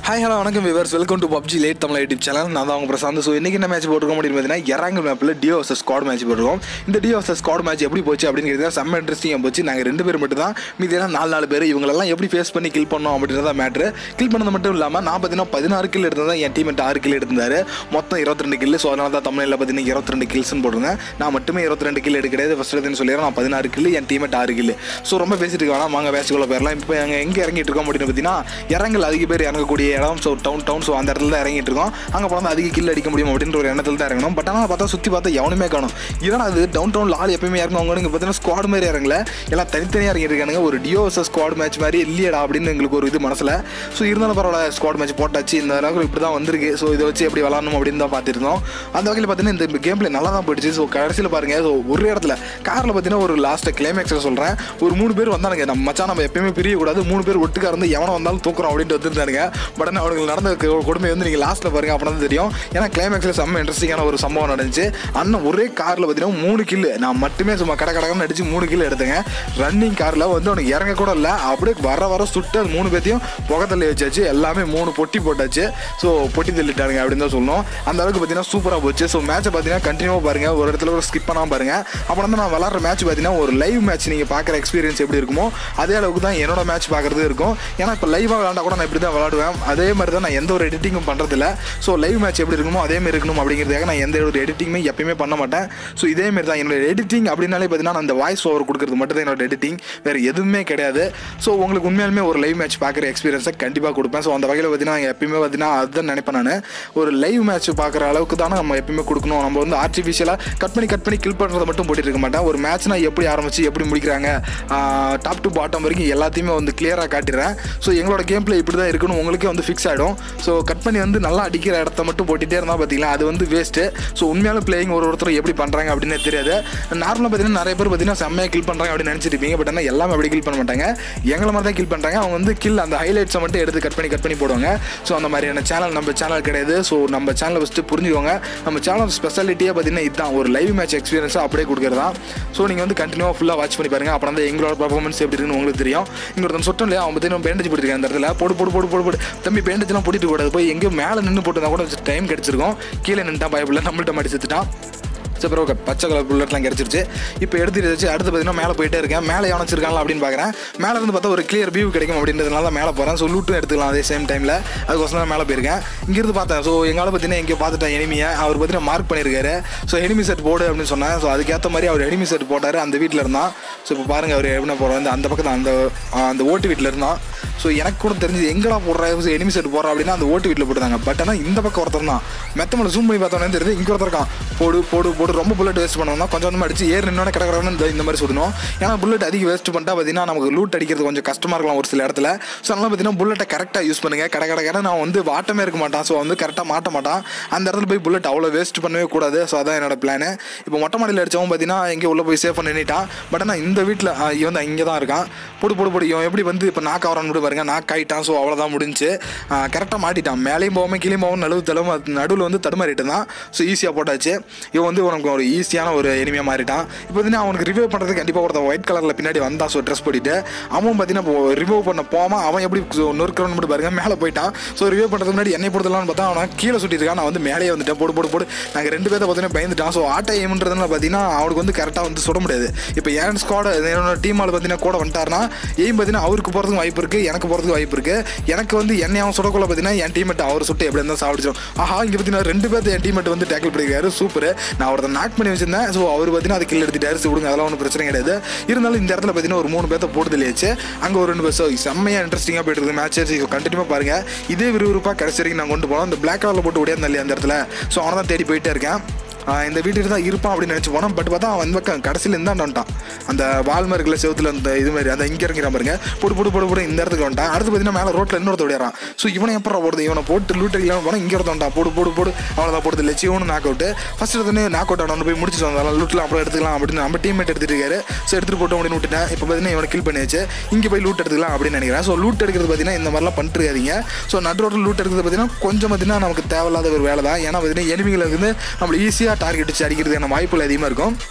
hi hello வணக்கம் viewers welcome to PUBG lite Tamil YouTube channel நான் தான் அவங்க பிரசாந்த் ஸோ இன்றைக்கி என்ன மேட்ச் போட்டிருக்கோம் அப்படின்னு பார்த்தீங்கன்னா இறங்கல் மேப்பில் டியோ வர்சஸ் ஸ்குவாட் மேட்ச் போட்டிருக்கோம் இந்த டியோ வர்சஸ் ஸ்குவாட் மேட்ச் எப்படி போச்சு அப்படிங்கிறது செம்ம இன்ட்ரெஸ்டிங்காக போச்சு நாங்கள் ரெண்டு பேர் மட்டும் தான் மீதி எல்லாம் நாலு நாலு பேர் இவங்களெல்லாம் எப்படி ஃபேஸ் பண்ணி கில் பண்ணோம் அப்படின்றத மேட்ரு கில் பண்ணது மட்டும் இல்லாமல் நான் பார்த்தீங்கன்னா பதினாறு கில் எடுத்ததான் என் டீமெட் ஆறு கில் எடுத்திருந்தாரு மொத்தம் இருபத்தி ரெண்டு கில் ஸோ அதனால தான் தமிழில் பார்த்தீங்கன்னா இருபத்தி ரெண்டு கில்ஸ்னு போட்டிருந்தேன் நான் மட்டுமே இருபத்தி ரெண்டு கில் எடுக்கிறது ஃபஸ்ட் எடுத்துன்னு சொல்லிடுறேன் நான் பதினாறு கில் என் டீமெட் ஆறு கில் ஸோ ரொம்ப பேசிட்டு இருக்க வேணாம் வாங்க வேஸ்ட்டுக்குள்ள போயிடலாம் இப்போ எங்கே எங்கே இறங்கிட்டு இருக்கோம் அப்படின்னு பார்த்தீங்கன்னா இறங்கல் அதிக பேர் இறங்கக்கூடிய இடம் ஸோ டவுன் டவுன் ஸோ அந்த இடத்துல தான் இறங்கிட்டு இருக்கோம் அங்கே போனால் அதிக கில் அடிக்க முடியும் அப்படின்ற ஒரு எண்ணத்தில் தான் இறங்கணும் பட் ஆனால் பார்த்தா சுற்றி பார்த்தா எவனுமே காணும் இதனால் அது டவுன் டவுன் ஆள் எப்பயுமே இறங்குவாங்க இங்கே பார்த்தீங்கன்னா ஸ்குவாட் மாதிரி இறங்கல எல்லாம் தனித்தனியாக இறங்கிட்டு இருக்கானுங்க ஒரு டியோ ஸ்குவாட் மேட்ச் மாதிரி இல்லையடா அப்படின்னு எங்களுக்கு ஒரு இது மனசில் ஸோ இருந்தாலும் பரவாயில்ல ஸ்குவாட் மேட்ச் போட்டாச்சு இந்த அளவுக்கு இப்படி தான் வந்திருக்கு ஸோ இதை வச்சு எப்படி விளாடணும் அப்படின்னு தான் பார்த்துருந்தோம் அந்த வகையில் பார்த்தீங்கன்னா இந்த கேம் பிளே நல்லா தான் போயிடுச்சு ஸோ கடைசியில் பாருங்க ஸோ ஒரு இடத்துல காரில் பார்த்தீங்கன்னா ஒரு லாஸ்ட்டை கிளைமேக்ஸில் சொல்கிறேன் ஒரு மூணு பேர் வந்தானுங்க நம்ம மச்சான் நம்ம எப்பயுமே பிரியக்கூடாது மூணு பேர் ஒட்டுக்கா இருந்து எவனை வந்தாலும் தூக்குறோம் அப்படின்ட்டு வந்திருந்தானுங்க பட் ஆனால் அவனுக்கு நடந்த கு- கொடுமை வந்து நீங்கள் லாஸ்ட்டில் பாருங்க அப்போ தான் தெரியும் ஏன்னா கிளைமேக்ஸில் செம்ம இன்ட்ரெஸ்டிங்கான ஒரு சம்பவம் நடந்துச்சு அண்ணன் ஒரே காரில் பார்த்தீங்கன்னா மூணு கில்லு நான் மட்டுமே சும்மா கடை கடகன்னு அடிச்சு மூணு கில்லு எடுத்தேங்க ரன்னிங் காரில் வந்து அவனுக்கு இறங்க கூட இல்லை அப்படியே வர வர சுட்டு அது மூணு பேர்த்தையும் புகத்தள்ளி வச்சாச்சு எல்லாமே மூணு பொட்டி போட்டாச்சு ஸோ பொட்டி தள்ளிட்டானுங்க அப்படின்னு தான் சொல்லணும் அந்த அளவுக்கு பார்த்தீங்கன்னா சூப்பராக போச்சு ஸோ மேட்ச்சை பார்த்தீங்கன்னா கண்டினியூவாக பாருங்க ஒரு இடத்துல கூட ஸ்கிப் பண்ணாமல் பாருங்க அப்புறம் வந்து நான் விளாட்ற மேட்ச் பார்த்தீங்கன்னா ஒரு லைவ் மேட்ச் நீங்கள் பார்க்குற எக்ஸ்பீரியன்ஸ் எப்படி இருக்குமோ அதே அளவுக்கு தான் என்னோட மேட்ச் பார்க்குறது இருக்கும் ஏன்னா இப்போ லைவாக விளாண்டா கூட நான் இப்படி தான் விளாடுவேன் அதே மாதிரி தான் நான் எந்த ஒரு எடிட்டிங்கும் பண்ணுறதில்ல ஸோ லைவ் மேட்ச் எப்படி இருக்குமோ அதே மாதிரி இருக்கணும் அப்படிங்கிறதுக்காக நான் எந்த ஒரு எடிட்டிங்குமே எப்பயுமே பண்ண மாட்டேன் ஸோ இதே மாதிரி தான் என்னோட எடிட்டிங் அப்படின்னாலே பார்த்தீங்கன்னா நான் அந்த வாய்ஸ் ஓவர் கொடுக்குறது மட்டும் தான் என்னோட எடிட்டிங் வேறு எதுவுமே கிடையாது ஸோ உங்களுக்கு உண்மையாலுமே ஒரு லைவ் மேட்ச் பார்க்குற எக்ஸ்பீரியன்ஸை கண்டிப்பாக கொடுப்பேன் ஸோ அந்த வகையில் பார்த்தீங்கன்னா நான் எப்பயுமே பார்த்தீங்கன்னா அதுதான் நினைப்பேன் நான் ஒரு லைவ் மேட்ச் பார்க்குற அளவுக்கு தானே நம்ம எப்பயுமே கொடுக்கணும் நம்ம வந்து ஆர்டிஃபிஷியலாக கட் பண்ணி கட் பண்ணி கில் பண்ணுறதை மட்டும் போட்டுட்டு இருக்க மாட்டேன் ஒரு மேட்ச்னா எப்படி ஆரம்பிச்சு எப்படி முடிக்கிறாங்க டாப் டு பாட்டம் வரைக்கும் எல்லாத்தையுமே வந்து கிளியராக காட்டிடுறேன் ஸோ எங்களோட கேம் பிளே இப்படி தான் இருக்கணும் உங்களுக்கே வந்து ஃபிக்ஸ் ஆகிடும் ஸோ கட் பண்ணி வந்து நல்லா அடிக்கிற இடத்த மட்டும் போட்டுகிட்டே இருந்தால் பார்த்தீங்களா அது வந்து வேஸ்ட்டு ஸோ உண்மையான பிளேயிங் ஒரு ஒருத்தர் எப்படி பண்ணுறாங்க அப்படின்னு தெரியாது நார்மலாக பார்த்தீங்கன்னா நிறைய பேர் பார்த்தீங்கன்னா செம்மையாக கில் பண்ணுறாங்க அப்படின்னு நினச்சிருப்பீங்க பட் ஆனால் எல்லாமே அப்படி கில் பண்ண மாட்டாங்க எங்களை மாதிரி தான் கில் பண்ணுறாங்க அவங்க வந்து கில் அந்த ஹைலைட்ஸை மட்டும் எடுத்து கட் பண்ணி கட் பண்ணி போடுவாங்க ஸோ அந்த மாதிரியான சேனல் நம்ம சேனல் கிடையாது ஸோ நம்ம சேனலை ஃபஸ்ட்டு புரிஞ்சுக்கோங்க நம்ம சேனல் ஸ்பெஷாலிட்டியே பார்த்தீங்கன்னா இதுதான் ஒரு லைவ் மேட்ச் எக்ஸ்பீரியன்ஸாக அப்படியே கொடுக்குறதா ஸோ நீங்கள் வந்து கண்டினியூவாக ஃபுல்லாக வாட்ச் பண்ணி பாருங்க அப்புறம் தான் எங்களோட பர்ஃபார்மன்ஸ் எப்படி இருக்குன்னு உங்களுக்கு தெரியும் இங்கே ஒருத்தன் சொட்டும் இல்லையா அவன் பார்த்தீங்கன்னா பேண்டேஜ் போட்டுருக்கேன் அந்த இடத்துல போடு போடு போடு போடு போடு தம்பி பேண்டேஜ்லாம் போட்டுட்டு கூடாது போய் எங்கேயும் மேலே நின்று போட்டுருந்தா கூட டைம் கிடச்சிருக்கும் கீழே நின்றுட்டான் பயப்பில்ல நம்மள்ட்ட மாட்டி செத்துட்டான் சரி அப்புறம் ஓகே பச்சை கலர் புல்லட்லாம் கிடச்சிருச்சு இப்போ எடுத்துட்டு வச்சு அடுத்து பார்த்தீங்கன்னா மேலே போயிட்டே இருக்கேன் மேலே எவன் வச்சிருக்காங்களா அப்படின்னு பார்க்குறேன் மேலே இருந்து பார்த்தா ஒரு கிளியர் வியூ கிடைக்கும் அப்படின்றதுனால தான் மேலே போகிறேன் ஸோ லூட்டும் எடுத்துக்கலாம் அதே சேம் டைமில் அதுக்கோசரம் தான் மேலே போயிருக்கேன் இங்கிருந்து பார்த்தேன் ஸோ எங்களால் பார்த்தீங்கன்னா எங்கே பார்த்துட்டேன் எனிமியை அவர் பார்த்தீங்கன்னா மார்க் பண்ணியிருக்காரு ஸோ எனிமி செட் போடு அப்படின்னு சொன்னேன் ஸோ அதுக்கேற்ற மாதிரி அவர் எனிமி செட் போட்டார் அந்த வீட்டில் இருந்தான் ஸோ இப்போ பாருங்கள் அவர் என்ன போகிறோம் அந்த பக்கத்தில் அந்த ஆ, அந்த ஓட்டு வீட்டில் இருந்தான் ஸோ எனக்கு கூட தெரிஞ்சு எங்கடா போடுற எனிமி செட் போடுறா அப்படின்னா அந்த ஓட்டு வீட்டில் போட்டுருந்தாங்க பட் ஆனால் இந்த பக்கம் ஒருத்தர் தான் மெத்த மேலே ஜூம் பண்ணி பார்த்தோன்னே தெரியுது இங்கே ஒருத்தர் இருக்கான் போடு போடு போடு ரொம்ப புல்லட் வேஸ்ட் பண்ணோம்னா கொஞ்சம் கொஞ்சமாக அடிச்சு ஏறு நின்னோட கிடக்கிறவனு இந்த இந்த மாதிரி சுடணும் ஏன்னா புல்லட் அதிக வேஸ்ட் பண்ணிட்டா பார்த்தீங்கன்னா நமக்கு லூட் அடிக்கிறது கொஞ்சம் கஷ்டமாக இருக்கலாம் ஒரு சில இடத்துல ஸோ அதனால பார்த்தீங்கன்னா புல்லட்டை கரெக்டாக யூஸ் பண்ணுங்க கடை கடை கடை நான் வந்து வாட்டமே இருக்க மாட்டான் ஸோ வந்து கரெக்டாக மாட்ட மாட்டான் அந்த இடத்துல போய் புல்லட் அவ்வளோ வேஸ்ட் பண்ணவே கூடாது ஸோ அதான் என்னோட பிளான் இப்போ மொட்டை மாடியில் அடிச்சவன் பார்த்தீங்கன்னா எங்கே உள்ளே போய் சேஃப் நின்றுட்டான் பட் ஆனால் இந்த வீட்டில் இவன் தான் இங்கே தான் இருக்கான் போடு போடு போடு இவன் எப்படி வந்து இப்போ நாக்கு ஆகிறான்னு கூட பாருங்க நாக்கு ஆயிட்டான் ஸோ அவ்வளோதான் முடிஞ்சு கரெக்டாக மாட்டிட்டான் மேலேயும் போகாமல் கீழே போகாமல் நடுவு தழுவு நடுவில் வந்து தடுமாறிட்டு தான் ஸோ ஈஸியாக போட்டாச்சு இவன் வந்து உனக்கு ஒரு ஈஸியான ஒரு எனிமையாக மாறிட்டான் இப்போ வந்து அவனுக்கு ரிவ்யூ பண்ணுறதுக்கு கண்டிப்பாக ஒருத்தன் ஒயிட் கலரில் பின்னாடி வந்தான் ஸோ ட்ரெஸ் போட்டுட்டு அவன் பார்த்தீங்கன்னா ரிவ்யூ பண்ண போகாமல் அவன் எப்படி நொறுக்கிறவன் மட்டும் பாருங்க மேலே போயிட்டான் ஸோ ரிவ்யூ பண்ணுறதுக்கு முன்னாடி என்னை பொறுத்தலாம்னு பார்த்தா அவன் கீழே சுட்டிருக்கான் நான் வந்து மேலேயே வந்துட்டேன் போடு போடு போடு நாங்கள் ரெண்டு பேர்த்த பார்த்தீங்கன்னா பயந்துட்டான் ஸோ ஆட்டை எய்ம்ன்றதுனால பார்த்தீங்கன்னா அவனுக்கு வந்து கரெக்டாக வந்து சுட முடியாது இப்போ என் ஸ்குவாட் என்னோட டீம் ஆள் பார்த்தீங்கன்னா கூட வந்துட்டாருன்னா எய்ம் பார்த்தீங்கன்னா அவருக்கு போகிறதுக்கு வாய்ப்பு இருக்குது எனக்கு போகிறதுக்கு வாய்ப்பு இருக்குது எனக்கு வந்து என்னை அவன் சுடக்குள்ள பார்த்தீங்கன்னா என் டீமெட் அவர் சுட்டு எப்படி இருந்தால் சாப்பிடுச்சோம் ஆஹா இங்கே பார்த்தீங்கன்னா ரெண்டு பேர்த்து என் டீமெட் வந்து டேக்கிள் பண்ணிருக்காரு சூப்பர் நான் ஒருத்தர் நாக் பண்ணி வச்சிருந்தேன் ஸோ அவர் பார்த்தீங்கன்னா அது கில் எடுத்துட்டாரு ஸோ விடுங்க அதெல்லாம் ஒன்றும் பிரச்சனை கிடையாது இருந்தாலும் இந்த இடத்துல பார்த்தீங்கன்னா ஒரு மூணு பேர்த்த போட்டு தெளியாச்சு அங்கே ஒரு ரெண்டு பேர் ஸோ செம்மையாக இன்ட்ரெஸ்டிங்காக போயிட்டு இருக்குது மேட்ச் கண்டினியூவாக பாருங்க இதே விறுவிறுப்பாக கடைசி வரைக்கும் நான் கொண்டு போனோம் இந்த பிளாக் கலரில் போட்டு ஓடியா இல்லையா அந்த இடத்துல ஸோ அவனை தான் தேடி போயிட்டே இருக்கேன் ஆஹ் இந்த வீட்டுக்கு தான் இருப்பான் அப்படின்னு நினச்சி போனோம் பட் பார்த்தா அவன் பக்கம் கடைசியில் இருந்தான் வந்துட்டான் அந்த வால்மா இருக்குல்ல செவத்துல அந்த இது மாதிரி அந்த இங்கே இறங்கிறான் பாருங்க போடு போடு போடு போடு இந்த இடத்துக்கு வந்துட்டான் அடுத்து பார்த்தீங்கன்னா மேலே ரோட்டில் இன்னொருத்த ஓடிறான் ஸோ இவனை எப்பறம் போடுது இவனை போட்டு லூட் அடிக்கலாம் போனால் இங்கே ஒருத்தன் வந்துட்டான் போடு போடு போடு அவ்வளோதான் போடுது லட்சி இவனு நாக் அவுட்டு ஃபஸ்ட் எடுத்துன்னு நாக் அவுட் அவனை போய் முடிச்சுட்டு வந்தாலும் லூட்லாம் அப்புறம் எடுத்துக்கலாம் அப்படின்னு நம்ம டீம்மேட் எடுத்துட்டு இருக்காரு ஸோ எடுத்துட்டு போட்டோம் அப்படின்னு விட்டுட்டேன் இப்போ பார்த்தீங்கன்னா இவனை கில் பண்ணியாச்சு இங்கே போய் லூட் எடுத்துக்கலாம் அப்படின்னு நினைக்கிறேன் ஸோ லூட் எடுக்கிறது பார்த்தீங்கன்னா இந்த மாதிரிலாம் பண்ணிட்டு இருக்காதீங்க ஸோ நடு ரோட்டில் லூட் எடுக்கிறது பார்த்தீங்கன்னா கொஞ்சம் பார்த்தீங்கன்னா நமக்கு தேவையில்லாத ஒரு வேலை தான் ஏன்னா பார்த்தீங்கன்னா எனிமிகளை இருந்து நம்மளை ஈஸியாக டார்கெட் வச்சு அடிக்கிறதுக்கான வாய்ப்புகள் அதிகமாக இருக்கும்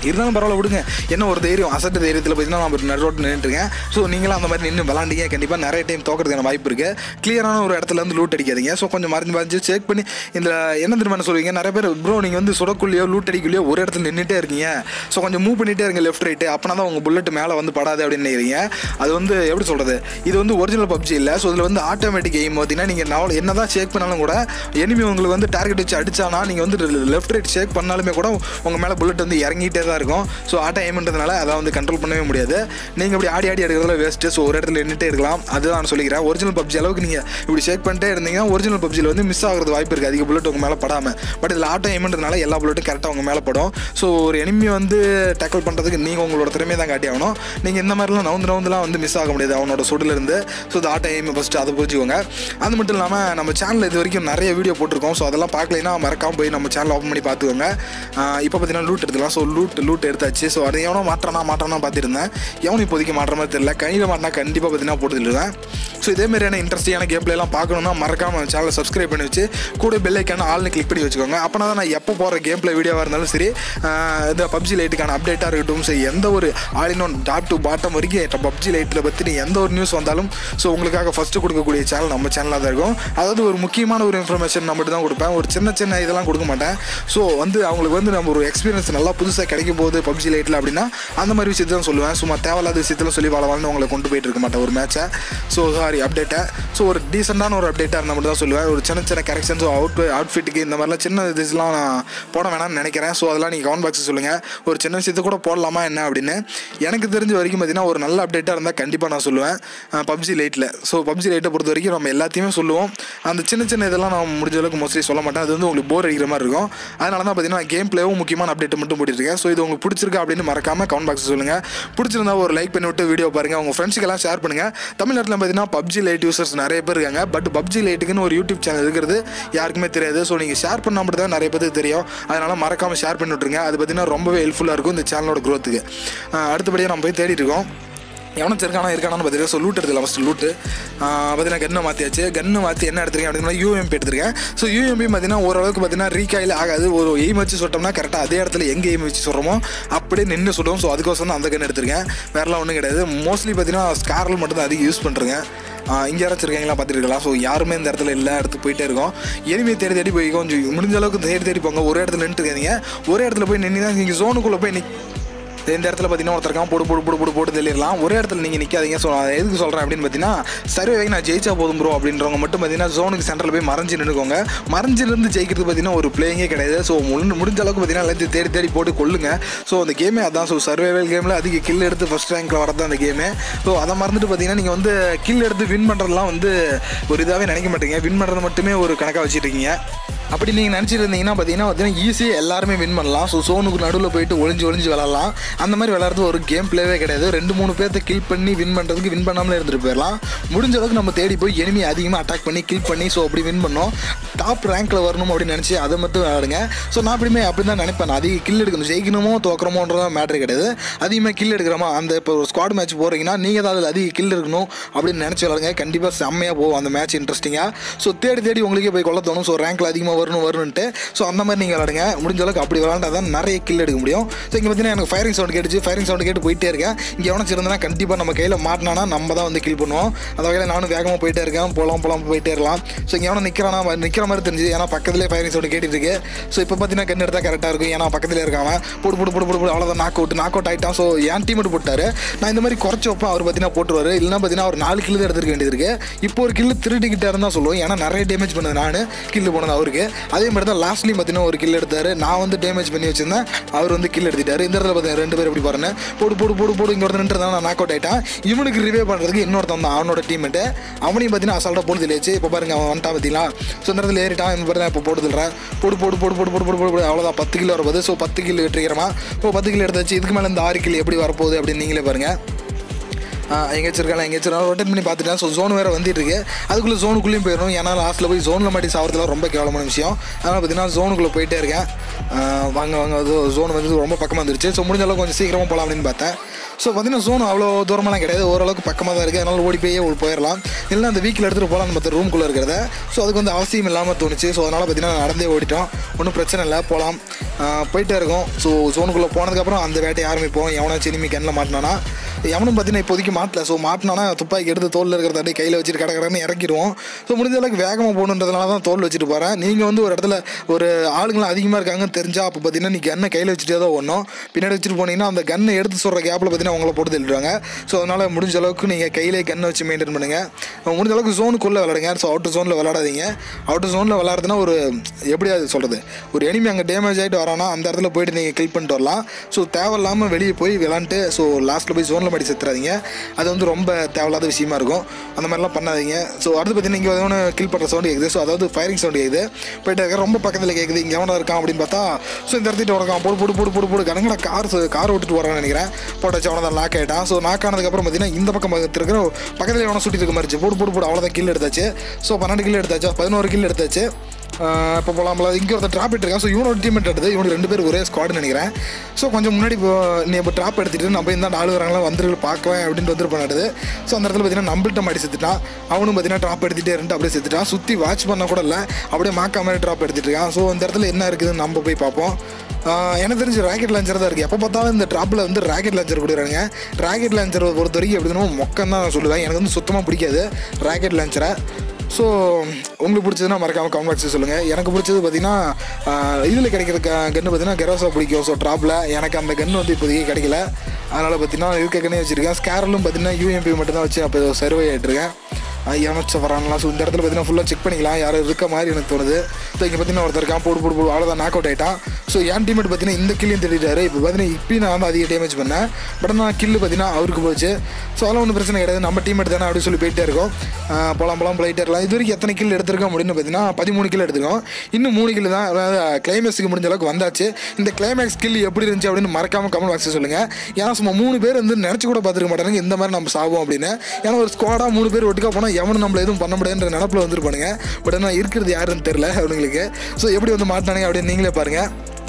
இருந்தாலும் பரவாயில்ல விடுங்க என்ன ஒரு தைரியம் அசட்டு தைரியத்தில் பார்த்தீங்கன்னா நான் நடு ரோட்டில் நின்றுட்டுருக்கேன் ஸோ நீங்களும் அந்த மாதிரி நின்று விளாண்டிங்க கண்டிப்பாக நிறைய டைம் தோக்கிறதுக்கான வாய்ப்பு இருக்குது கிளியரான ஒரு இடத்துல இருந்து லூட் அடிக்காதீங்க ஸோ கொஞ்சம் மறைஞ்சு மறைஞ்சு செக் பண்ணி இந்த என்ன திரும்ப சொல்லுவீங்க நிறைய பேர் ப்ரோ நீங்கள் வந்து சுடக்குள்ளேயோ லூட் அடிக்குள்ளேயோ ஒரு இடத்துல நின்றுட்டே இருக்கீங்க ஸோ கொஞ்சம் மூவ் பண்ணிகிட்டே இருங்க லெஃப்ட் ரைட்டு அப்போனா தான் உங்கள் புல்லட் மேலே வந்து படாது அப்படின்னு நினைக்கிறீங்க அது வந்து எப்படி சொல்கிறது இது வந்து ஒரிஜினல் பப்ஜி இல்லை ஸோ இதில் வந்து ஆட்டோமேட்டிக் கேம் பார்த்தீங்கன்னா நீங்கள் நான் என்ன தான் ஷேக் பண்ணாலும் கூட எனிமி உங்களுக்கு வந்து டார்கெட் வச்சு அடிச்சானா நீங்கள் வந்து லெஃப்ட் ரைட் ஷேக் பண்ணாலுமே கூட உங்கள் மேலே புல்லட் வந்து இறங்கிட்டே தான் இருக்கும் ஸோ ஆட்டோ எய்ம்ன்றதுனால அதை வந்து கண்ட்ரோல் பண்ணவே முடியாது நீங்கள் இப்படி ஆடி ஆடி எடுக்கிறதுல வேஸ்ட்டு ஸோ ஒரு இடத்துல நின்றுட்டே இருக்கலாம் அதுதான் நான் சொல்லிக்கிறேன் ஒரிஜினல் பப்ஜி அளவுக்கு நீங்கள் இப்படி ஷேக் பண்ணிட்டே இருந்தீங்கன்னா ஒரிஜினல் பப்ஜியில் வந்து மிஸ் ஆகிறது வாய்ப்பு இருக்குது அதிக புல்லட் உங்கள் மேலே படாமல் பட் இதில் ஆட்டோ எய்ம்ன்றதுனால எல்லா புல்லட்டும் கரெக்டாக உங்கள் மேலே படும் ஸோ ஒரு எனிமி வந்து டேக்கிள் பண்ணுறதுக்கு நீங்கள் உங்களோட திறமையை தான் காட்டி ஆகணும் நீங்கள் இந்த மாதிரிலாம் நவுந்து நவுந்துலாம் வந்து மிஸ் ஆக முடியாது அவனோட சுடிலிருந்து ஸோ இந்த ஆட்டோ எய்ம் ஃபஸ்ட்டு அதை புரிஞ்சுக்கோங்க அது மட்டும் இல்லாமல் நம்ம சேனலில் இது வரைக்கும் நிறைய வீடியோ போட்டிருக்கோம் ஸோ அதெல்லாம் பார்க்கலைன்னா மறக்காம போய் நம்ம சேனல் ஓப்பன் பண்ணி பார்த்துக்கோங்க இப்போ பார்த்தீங்கன்னா லூட் எடுத்துக்கலாம் ஸோ லூட் லூட் எடுத்தாச்சு ஸோ அதை எவனோ மாற்றானா மாற்றானா பார்த்துருந்தேன் எவனும் இப்போதைக்கு மாற்ற மாதிரி தெரியல கையில் மாட்டினா கண்டிப்பாக பார்த்தீங்கன்னா போட்டுருவேன் ஸோ இதே மாதிரியான இன்ட்ரெஸ்டிங்கான கேம் பிளேலாம் பார்க்கணுன்னா மறக்காம நம்ம சேனலை சப்ஸ்கிரைப் பண்ணி வச்சு கூட பெல் ஐக்கான ஆள்னு கிளிக் பண்ணி வச்சுக்கோங்க அப்போனா தான் நான் எப்போ போகிற கேம் பிளே வீடியோவாக இருந்தாலும் சரி ஆஹ் இந்த பப்ஜி லைட்டுக்கான அப்டேட்டாக இருக்கட்டும் சரி எந்த ஒரு ஆலினோன் டாப் டு பாட்டம் வரைக்கும் பப்ஜி லைட்டில் பற்றி எந்த ஒரு நியூஸ் வந்தாலும் ஸோ உங்களுக்காக ஃபஸ்ட்டு கொடுக்கக்கூடிய சேனல் நம்ம சேனலாக தான் இருக்கும் அதாவது ஒரு முக்கியமான ஒரு இன்ஃபர்மேஷன் நான் மட்டும் தான் கொடுப்பேன் ஒரு சின்ன சின்ன இதெல்லாம் கொடுக்க மாட்டேன் ஸோ வந்து அவங்களுக்கு வந்து நம்ம ஒரு எக்ஸ்பீரியன்ஸ் நல்லா புதுசாக கிடைக்க போகுது பப்ஜி லைட்டில் அப்படின்னா அந்த மாதிரி விஷயத்தை தான் சொல்லுவேன் சும்மா தேவையில்லாத விஷயத்தில் சொல்லி வாழ வாழ்ந்து உங்களை கொண்டு போயிட்டு இருக்க மாட்டேன் ஒரு மேட்சை ஸோ சாரி அப்டேட்டை ஸோ ஒரு டீசெண்டான ஒரு அப்டேட்டாக இருந்தால் மட்டும் தான் சொல்லுவேன் ஒரு சின்ன சின்ன கரெக்ஷன்ஸ் அவுட் அவுட்ஃபிட்டுக்கு இந்த மாதிரிலாம் சின்ன இதுலாம் நான் போட வேணாம்னு நினைக்கிறேன் ஸோ அதெல்லாம் நீங்கள் கமெண்ட் பாக்ஸ் சொல்லுங்கள் ஒரு சின்ன விஷயத்தை கூட போடலாமா என்ன அப்படின்னு எனக்கு தெரிஞ்ச வரைக்கும் பார்த்தீங்கன்னா ஒரு நல்ல அப்டேட்டாக இருந்தால் கண்டிப்பாக நான் சொல்லுவேன் பப்ஜி லைட்டில் ஸோ பப்ஜி லைட்டை பொறுத்த வரைக்கும் நம்ம எல்லாத்தையுமே சொல்லுவோம் அந்த சின்ன சின்ன இதெல்லாம் நான் முடிஞ்ச அளவுக்கு மோஸ்ட்லி சொல்ல மாட்டேன் அது வந்து உங்களுக்கு போர் அடிக்கிற மாதிரி இருக்கும் அதனால தான் பார்த்தீங்கன்னா கேம் பிளேவும் முக்கியமான அப்டேட் மட்டும் போட்டுருக்கேன் ஸோ இது உங்களுக்கு பிடிச்சிருக்கா அப்படின்னு மறக்காம கமெண்ட் பாக்ஸ் சொல்லுங்கள் பிடிச்சிருந்தா ஒரு லைக் பண்ணி விட்டு வீடியோ பாருங்கள் உங்கள் ஃப்ரெண்ட்ஸுக்கெல்லாம் ஷேர் பண்ணுங்கள் தமிழ்நாட்டில் பார்த்தீங்கன்னா பப்ஜி லைட் யூசர்ஸ் நிறைய பேர் இருக்காங்க பட் பப்ஜி லைட்டுக்குன்னு ஒரு யூடியூப் சேனல் இருக்கிறது யாருக்குமே தெரியாது ஸோ நீங்கள் ஷேர் பண்ணால் மட்டும் தான் நிறைய பேருக்கு தெரியும் அதனால் மறக்காமல் ஷேர் பண்ணி விட்ருங்க அது பார்த்தீங்கன்னா ரொம்பவே ஹெல்ப்ஃபுல்லாக இருக்கும் இந்த சேனலோட க்ரோத்துக்கு அடுத்தபடியாக நம்ம போய் தேடிட்டு இருக்கோம் எவனும் இருக்கானா இருக்கானான்னு பார்த்தீங்கன்னா ஸோ லூட் எடுத்துல ஃபஸ்ட்டு லூட்டு பார்த்தீங்கன்னா கன்னை மாற்றியாச்சு கன்று மாற்றி என்ன எடுத்துருக்கேன் அப்படின்னா யூஎம்பி எடுத்திருக்கேன் ஸோ யூஎம்பி பார்த்தீங்கன்னா ஓரளவுக்கு பார்த்தீங்கன்னா ரீகாயில் ஆகாது ஒரு எய்ம் வச்சு சுட்டோம்னா கரெக்டாக அதே இடத்துல எங்கே எய்ம் வச்சு சொல்கிறோமோ அப்படியே நின்று சுடும் ஸோ அதுக்கோசரம் தான் அந்த கன்று எடுத்திருக்கேன் வேறெல்லாம் ஒன்றும் கிடையாது மோஸ்ட்லி பார்த்தீங்கன்னா ஸ்காரில் மட்டும் தான் அதிகம் யூஸ் பண்ணுறேங்க இங்கே யாராச்சும் இருக்கீங்களா பார்த்துருக்கலாம் ஸோ யாருமே இந்த இடத்துல எல்லா இடத்துக்கு போயிட்டே இருக்கோம் எனிமே தேடி தேடி போய் கொஞ்சம் முடிஞ்ச அளவுக்கு தேடி தேடி போங்க ஒரு இடத்துல நின்றுட்டு இருக்காதீங்க ஒரு இடத்துல போய் நின்று தான் நீங்கள் ஜோனுக்குள்ளே போய் நிக் இந்த இடத்துல பார்த்தீங்கன்னா ஒருத்தருக்கான் போடு போடு போடு போடு போட்டு தெளிடலாம் ஒரே இடத்துல நீங்கள் நிற்காதீங்க ஸோ நான் எதுக்கு சொல்கிறேன் அப்படின்னு பார்த்தீங்கன்னா சர்வே வாங்கி நான் ஜெயிச்சா போதும் ப்ரோ அப்படின்றவங்க மட்டும் பார்த்தீங்கன்னா ஜோனுக்கு சென்டரில் போய் மறைஞ்சு நின்றுக்கோங்க மறைஞ்சிலிருந்து ஜெயிக்கிறது பார்த்தீங்கன்னா ஒரு பிளேயிங்கே கிடையாது ஸோ முழு முடிஞ்ச அளவுக்கு பார்த்தீங்கன்னா எல்லாத்தையும் தேடி தேடி போட்டு கொள்ளுங்க ஸோ அந்த கேமே அதான் ஸோ சர்வைவல் கேமில் அதிக கில் எடுத்து ஃபஸ்ட் ரேங்க்கில் வரது அந்த கேமு ஸோ அதை மறந்துட்டு பார்த்தீங்கன்னா நீங்கள் வந்து கில் எடுத்து வின் பண்ணுறதுலாம் வந்து ஒரு இதாகவே நினைக்க மாட்டீங்க வின் பண்ணுறது மட்டுமே ஒரு கணக்காக வச்சுட்டு இருக்கீங்க அப்படி நீங்கள் நினச்சிட்டு இருந்தீங்கன்னா பார்த்தீங்கன்னா பார்த்தீங்கன்னா ஈஸியாக எல்லாருமே வின் பண்ணலாம் ஸோ சோனுக்கு நடுவில் போயிட்டு ஒளிஞ்சு ஒளிஞ்சு விளாட்லாம் அந்த மாதிரி விளாட்றது ஒரு கேம் பிளேவே கிடையாது ரெண்டு மூணு பேர்த்த கில் பண்ணி வின் பண்ணுறதுக்கு வின் பண்ணாமலே இருந்துட்டு போயிடலாம் முடிஞ்ச அளவுக்கு நம்ம தேடி போய் எனிமி அதிகமாக அட்டாக் பண்ணி கில் பண்ணி ஸோ அப்படி வின் பண்ணோம் டாப் ரேங்க்கில் வரணும் அப்படின்னு நினச்சி அதை மட்டும் விளாடுங்க ஸோ நான் அப்படிமே அப்படி தான் நினைப்பேன் நான் அதிக கில் எடுக்கணும் ஜெயிக்கணுமோ தோக்கிறமோன்றதா மேட்ரு கிடையாது அதிகமாக கில் எடுக்கிறோமா அந்த இப்போ ஒரு ஸ்குவாட் மேட்ச் போகிறீங்கன்னா நீங்கள் தான் அதில் அதிக கில் இருக்கணும் அப்படின்னு நினச்சி விளாடுங்க கண்டிப்பாக செம்மையாக போகும் அந்த மேட்ச் இன்ட்ரெஸ்டிங்காக ஸோ தேடி தேடி உங்களுக்கே போய் கொள்ள தோணும் ஸோ ரேங்க்கில் அதிகமாக வரணும் வரணுன்ட்டு ஸோ அந்த மாதிரி நீங்கள் விளாடுங்க முடிஞ்ச அளவுக்கு அப்படி விளாண்டா தான் நிறைய கில் எடுக்க முடியும் ஸோ இங்கே பார்த்தீங்கன்னா எனக்கு ஃபயரிங் சவுண்ட் கேட்டுச்சு ஃபயரிங் சவுண்ட் கேட்டு போயிட்டே இருக்கேன் இங்கே எவனச்சு இருந்தனா கண்டிப்பாக நம்ம கையில் மாட்டினானா நம்ம தான் வந்து கில் பண்ணுவோம் அந்த வகையில் நானும் வேகமாக போயிட்டே இருக்கேன் போகலாம் போகலாம் போயிட்டே இருக்கலாம் ஸோ இங்கே எவனை நிற்கிறானா நிற்கிற மாதிரி தெரிஞ்சு ஏன்னா பக்கத்துலேயே ஃபயரிங் சவுண்ட் கேட்டுட்டு இருக்கு ஸோ இப்போ பார்த்தீங்கன்னா கண்ணு எடுத்தால் கரெக்டாக இருக்கும் ஏன்னா பக்கத்துலேயே இருக்காம போடு போடு போடு போடு போடு அவ்வளோதான் நாக் அவுட் நாக் அவுட் ஆகிட்டான் ஸோ என் டீம் போட்டாரு நான் இந்த மாதிரி குறைச்சி வைப்பேன் அவர் பார்த்தீங்கன்னா போட்டுருவாரு இல்லைன்னா பார்த்தீங்கன்னா ஒரு நாலு கில்லு தான் எடுத்துருக்க வேண்டியது இருக்கு இப்போ ஒரு கில்லு திருடிக்கிட்டாருன்னு தான் சொல்லுவோம் ஏன்னா நிறைய டேமேஜ் பண்ணது நான் கில்லு போனது அவருக்கு அதே மாதிரி தான் லாஸ்ட்லேயும் பார்த்தீங்கன்னா ஒரு கில் எடுத்தாரு நான் வந்து டேமேஜ் பண்ணி வச்சிருந்தேன் அவர் வந்து கில் எடுத்துட்டாரு இந்த இடத்துல பார்த்தீங்கன்னா ரெண்டு பேர் எப்படி பாருங்க போடு போடு போடு போடு இங்கே ஒருத்தர் நின்று நான் நாக் அவுட் ஆயிட்டான் இவனுக்கு ரிவே பண்ணுறதுக்கு இன்னொருத்தன் தான் அவனோட டீம்மேட்டு அவனையும் பார்த்தீங்கன்னா அசால்ட்டாக போட்டு தெளிச்சு இப்போ பாருங்க அவன் வந்துட்டான் பார்த்தீங்களா ஸோ இந்த இடத்துல ஏறிட்டான் இந்த பாருங்க இப்போ போட்டு தள்ளுறேன் போடு போடு போடு போடு போடு போடு போடு போடு அவ்வளோதான் பத்து கிலோ வரப்போகுது ஸோ பத்து கிலோ வெற்றிக்கிறமா இப்போ பத்து கிலோ எடுத்தாச்சு இதுக்கு மேலே இந்த ஆறு கிலோ எப்படி வரப்போகுது அப்படின்னு நீங்களே பாருங்கள் எங்கேயாச்சும் இருக்கலாம் எங்கேயாச்சும் ரொட்டேட் பண்ணி பார்த்துட்டேன் ஸோ ஜோன் வேறு வந்துட்டு இருக்கு அதுக்குள்ளே ஜோனுக்குள்ளேயும் போயிடணும் ஏன்னா லாஸ்ட்டில் போய் ஜோனில் மாட்டி சாவறதுலாம் ரொம்ப கேவலமான விஷயம் அதனால் பார்த்தீங்கன்னா ஜோனுக்குள்ளே போயிட்டே இருக்கேன் ஆஹ் வாங்க வாங்க அது ஜோன் வந்து ரொம்ப பக்கமாக வந்துருச்சு ஸோ முடிஞ்ச அளவுக்கு கொஞ்சம் சீக்கிரமாக போகலாம் அப்படின்னு பார்த்தேன் ஸோ பார்த்தீங்கன்னா ஜோன் அவ்வளோ தூரமெல்லாம் கிடையாது ஓரளவுக்கு பக்கமாக தான் இருக்குது அதனால் ஓடி போய் உள்ள போயிடலாம் இல்லை அந்த வீக்கில் எடுத்துகிட்டு போகலாம் மற்ற ரூம்குள்ளே இருக்கிறத ஸோ அதுக்கு வந்து அவசியம் இல்லாமல் தோணுச்சு ஸோ அதனால் பார்த்தீங்கன்னா நடந்தே ஓடிட்டோம் ஒன்றும் பிரச்சனை இல்லை போகலாம் ஆஹ் போயிட்டே இருக்கும் ஸோ ஜோனுக்குள்ளே போனதுக்கப்புறம் அந்த வேட்டையை ஆரம்பிப்போம் எவனாச்சும் இனிமே கண்ணில் மாட்டினானா எவனும் பார்த்தீங்கன்னா இப்போதைக்கு மாட்டல ஸோ மாட்டினானா துப்பாக்கி எடுத்து தோலில் இருக்கிறத அப்படியே கையில் வச்சுட்டு கடை கடைன்னு இறக்கிடுவோம் ஸோ முடிஞ்ச அளவுக்கு வேகமாக போகணுன்றதுனால தான் தோல் வச்சுட்டு போகிறேன் நீங்கள் வந்து ஒரு இடத்துல ஒரு ஆளுங்களாம் அதிகமாக இருக்காங்கன்னு தெரிஞ்சா அப்போ பார்த்தீங்கன்னா நீ கன்னை கையில் வச்சுட்டே தான் ஒன்றும் பின்னாடி வச்சுட்டு போனீங்கன்னா அந்த கன்னை எடுத்து சொல்கிற கேப்பில் பார்த்தீங்கன்னா உங்களை போட்டு தள்ளிடுவாங்க ஸோ அதனால் முடிஞ்ச அளவுக்கு நீங்கள் கையிலே கன்னை வச்சு மெயின்டைன் பண்ணுங்கள் முடிஞ்ச அளவுக்கு ஜோனுக்குள்ளே விளாடுங்க ஸோ அவுட்டர் ஜோனில் விளாடாதீங்க அவுட்டர் ஜோனில் விளாட்றதுனா ஒரு எப்படி அது சொல்கிறது ஒரு எனிமி அங்கே டேமேஜ் ஆகிட்டு வரானா அந்த இடத்துல போயிட்டு நீங்கள் கில் பண்ணிட்டு வரலாம் ஸோ தேவையில்லாமல் வெளியே போய் விளாண்டுட்டு ஸோ லாஸ்ட்டில் போய் ஜோனில் மாட்டி செத்துறாதீங்க அது வந்து ரொம்ப தேவையில்லாத விஷயமா இருக்கும் அந்த மாதிரிலாம் பண்ணாதீங்க ஸோ அடுத்து பார்த்தீங்கன்னா இங்கே வந்து கில் பண்ணுற சவுண்ட் கேட்குது ஸோ அதாவது ஃபயரிங் சவுண்ட் கேட்குது போயிட்டு இருக்க ரொம்ப பக்கத்தில் கேட்குது இங்கே எவனா இருக்கான் அப்படின்னு பார்த்தா ஸோ இந்த இடத்துட்டு வரக்கான் போடு போடு போடு போடு போடு கணங்கட கார் கார் விட்டுட்டு வரான்னு நினைக்கிறேன் போட்டாச்சு அவனை தான் லாக் ஆகிட்டான் ஸோ நாக் ஆனதுக்கப்புறம் பார்த்தீங்கன்னா இந்த பக்கம் இருக்கிற பக்கத்தில் எவனை சுட்டிட்டு இருக்க மாதிரி போடு போடு போடு அவ்வளோதான் கில் எடுத்தாச்சு ஸோ பன்னெண்டு கில் எடுத்தாச்சு பதினோரு கில் எடுத்தாச்சு இப்போ போகலாம் போல இங்கே ஒருத்தர் ட்ராப் எடுத்துருக்கான் ஸோ இவனோட டீமெட் எடுத்து இவனுக்கு ரெண்டு பேர் ஒரே ஸ்குவாடுன்னு நினைக்கிறேன் ஸோ கொஞ்சம் முன்னாடி இப்போ நீ இப்போ ட்ராப் எடுத்துட்டு நம்ம இந்த ஆள் வராங்களா வந்துரு பார்க்கலாம் அப்படின்ட்டு வந்துட்டு பண்ணாடுது ஸோ அந்த இடத்துல பார்த்தீங்கன்னா நம்மள்ட்ட மாடி செத்துட்டான் அவனும் பார்த்தீங்கன்னா ட்ராப் எடுத்துகிட்டே இருந்து அப்படியே செத்துட்டான் சுற்றி வாட்ச் பண்ண கூட இல்லை அப்படியே மாக்கா மாதிரி ட்ராப் எடுத்துட்டு இருக்கான் ஸோ அந்த இடத்துல என்ன இருக்குதுன்னு நம்ம போய் பார்ப்போம் ஆஹ் எனக்கு தெரிஞ்சு ராக்கெட் லான்ச்சர் தான் இருக்குது எப்போ பார்த்தாலும் இந்த ட்ராப்பில் வந்து ராக்கெட் லான்ச்சர் கொடுக்குறாங்க ராக்கெட் லான்ச்சர் பொறுத்த வரைக்கும் எப்படின்னா மொக்கம் தான் நான் சொல்லுவேன் எனக்கு வந்து சுத்தமாக பிடிக்காது ராக்கெட் லான்ச்சரை ஸோ உங்களுக்கு பிடிச்சதுன்னா மறக்காமல் கமெண்ட் பாக்ஸில் சொல்லுங்கள் எனக்கு பிடிச்சது பார்த்தீங்கன்னா இதில் கிடைக்கிற க கன்று பார்த்தீங்கன்னா கெரோசா பிடிக்கும் ஸோ ட்ராப்பில் எனக்கு அந்த கன்று வந்து இப்போதைக்கு கிடைக்கல அதனால் பார்த்தீங்கன்னா இருக்க கண்ணே வச்சுருக்கேன் ஸ்கேரலும் பார்த்தீங்கன்னா யூஎம்பி மட்டும் தான் வச்சு அப்போ சர்வே ஆகிட்டுருக்கேன் எவனச்ச வரான்லாம் ஸோ இந்த இடத்துல பார்த்தீங்கன்னா ஃபுல்லாக செக் பண்ணிக்கலாம் யாரும் இருக்க மாதிரி எனக்கு தோணுது ஸோ இங்கே பார்த்தீங்கன்னா ஒருத்தர் இருக்கான் போடு போடு போடு அவ்வளோதான் நாக் அவுட் ஆகிட்டான் ஸோ என் டீமேட் பார்த்தீங்கன்னா இந்த கில்லையும் தேடிட்டாரு இப்போ பார்த்தீங்கன்னா இப்பயும் நான் வந்து அதிக டேமேஜ் பண்ணேன் பட் நான் கில்லு பார்த்தீங்கன்னா அவருக்கு போச்சு ஸோ அதெல்லாம் ஒன்றும் பிரச்சனை கிடையாது நம்ம டீமேட் தானே அப்படின்னு சொல்லி போயிட்டே இருக்கோம் போலாம் போலாம் போயிட்டே இருக்கலாம் இது வரைக்கும் எத்தனை கில் எடுத்திருக்கோம் அப்படின்னு பார்த்தீங்கன்னா பதிமூணு கில் எடுத்துருக்கோம் இன்னும் மூணு கில் தான் அதாவது கிளைமேக்ஸுக்கு முடிஞ்ச அளவுக்கு வந்தாச்சு இந்த கிளைமேக்ஸ் கில் எப்படி இருந்துச்சு அப்படின்னு மறக்காமல் கமெண்ட் பாக்ஸில் சொல்லுங்கள் ஏன்னா சும்மா மூணு பேர் வந்து நினச்சி கூட பார்த்துருக்க மாட்டாங்க இந்த மாதிரி நம்ம சாவோம் அப்படின்னு ஏன்னா ஒரு ஸ்குவாடாக மூணு பேர் ஒட்டுக்கா போனால் எவனும் நம்மள எதுவும் பண்ண முடியாதுன்ற நினப்பில் வந்துருப்பானுங்க பட் ஆனால் இருக்கிறது யாருன்னு தெரில அவனுங்களுக்கு ஸோ எப்படி வந்து மாட்டானுங்க அப்படின்னு நீங்களே பாருங்கள்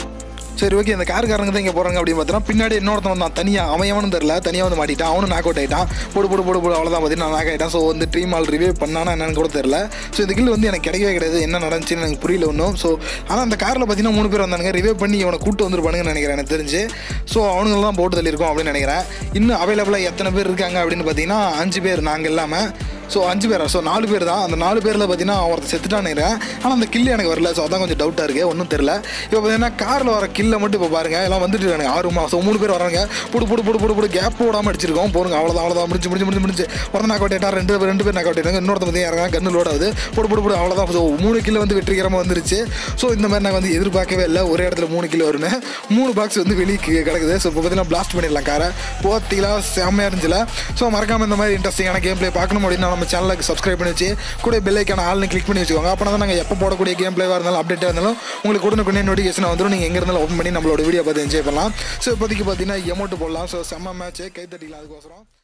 சரி ஓகே இந்த காருக்காரங்க தான் இங்கே போகிறாங்க அப்படின்னு பார்த்தோன்னா பின்னாடி இன்னொருத்தன் வந்தான் தனியாக அவன் எவனும் தெரில தனியாக வந்து மாட்டிட்டான் அவனும் நாக் அவுட் ஆகிட்டான் போடு போடு போடு போடு அவ்வளோதான் பார்த்தீங்கன்னா நாக் ஆகிட்டான் ஸோ வந்து ட்ரீம் ஆல் ரிவ்யூ பண்ணானா என்னன்னு கூட தெரில ஸோ இந்த கில் வந்து எனக்கு கிடைக்கவே கிடையாது என்ன நடந்துச்சுன்னு எனக்கு புரியல ஒன்றும் ஸோ ஆனால் அந்த காரில் பார்த்தீங்கன்னா மூணு பேர் வந்தானுங்க ரிவ்யூ பண்ணி இவனை கூட்டு வந்துருப்பானுங்கன்னு நினைக்கிறேன் எனக்கு தெரிஞ்சு ஸோ அவனுங்களாம் தான் போட்டு தள்ளியிருக்கோம் அப்படின்னு நினைக்கிறேன் இன்னும் அவைலபிளாக எத்தனை பேர் இருக்காங்க அப்படின்னு பார்த்தீங்கன்னா அஞ்சு பேர் நாங்கள் இல்லாமல் ஸோ அஞ்சு பேரா ஸோ நாலு பேர் தான் அந்த நாலு பேரில் பார்த்தீங்கன்னா ஒருத்தர் செத்துட்டான்னு நினைக்கிறேன் ஆனால் அந்த கில்லு எனக்கு வரல ஸோ அதான் கொஞ்சம் டவுட்டாக இருக்குது ஒன்றும் தெரில இப்போ பார்த்தீங்கன்னா காரில் வர கில்லை மட்டும் இப்போ பாருங்கள் எல்லாம் வந்துட்டு இருக்காங்க ஆர்வமாக ஸோ மூணு பேர் வராங்க புடு புடு புடு புடு புடு கேப் போடாமல் அடிச்சிருக்கோம் போருங்க அவ்வளோதான் அவ்வளோதான் முடிஞ்சு முடிஞ்சு முடிஞ்சு முடிஞ்சு ஒருத்தன் நாக் அவுட் ஆகிட்டா ரெண்டு பேர் ரெண்டு பேர் நாக் அவுட் ஆகிட்டாங்க இன்னொருத்த பார்த்தீங்க இறங்க கண்ணு லோட் ஆகுது புடு புடு புடு அவ்வளோதான் ஸோ மூணு கிலோ வந்து வெற்றிகரமாக வந்துருச்சு ஸோ இந்த மாதிரி நாங்கள் வந்து எதிர்பார்க்கவே இல்லை ஒரே இடத்துல மூணு கிலோ வரும்னு மூணு பாக்ஸ் வந்து வெளியே கி- கிடக்குது ஸோ இப்போ பார்த்தீங்கன்னா பிளாஸ்ட் பண்ணிடலாம் காரை போத்திங்களா செம்மையாக இருந்துச்சுல ஸோ மறக்காம இந்த மாதிரி இன்ட்ரெஸ்டிங்கான கேம் ப்ளே பார்க்கணும் அப்படின்னா நம்ம சேனலுக்கு சப்ஸ்கிரைப் பண்ணி வச்சு கூட பெல் ஐக்கான ஆள்னு கிளிக் பண்ணி வச்சுக்கோங்க அப்போ தான் நாங்கள் எப்போ போடக்கூடிய கேம் ப்ளேவாக இருந்தாலும் அப்டேட்டாக இருந்தாலும் உங்களுக்கு உடனுக்குடனே நோட்டிஃபிகேஷன் வந்துடும் நீங்கள் எங்கே இருந்தாலும் ஓப்பன் பண்ணி நம்மளோட வீடியோ பார்த்து என்ஜாய் பண்ணலாம் ஸோ இப்போதைக்கு பார்த்தீங்கன்னா எமௌண்ட் போடலாம் ஸோ செம்ம மேட்ச் கை தட்டிக்கலாம் அதுக்கோசரம்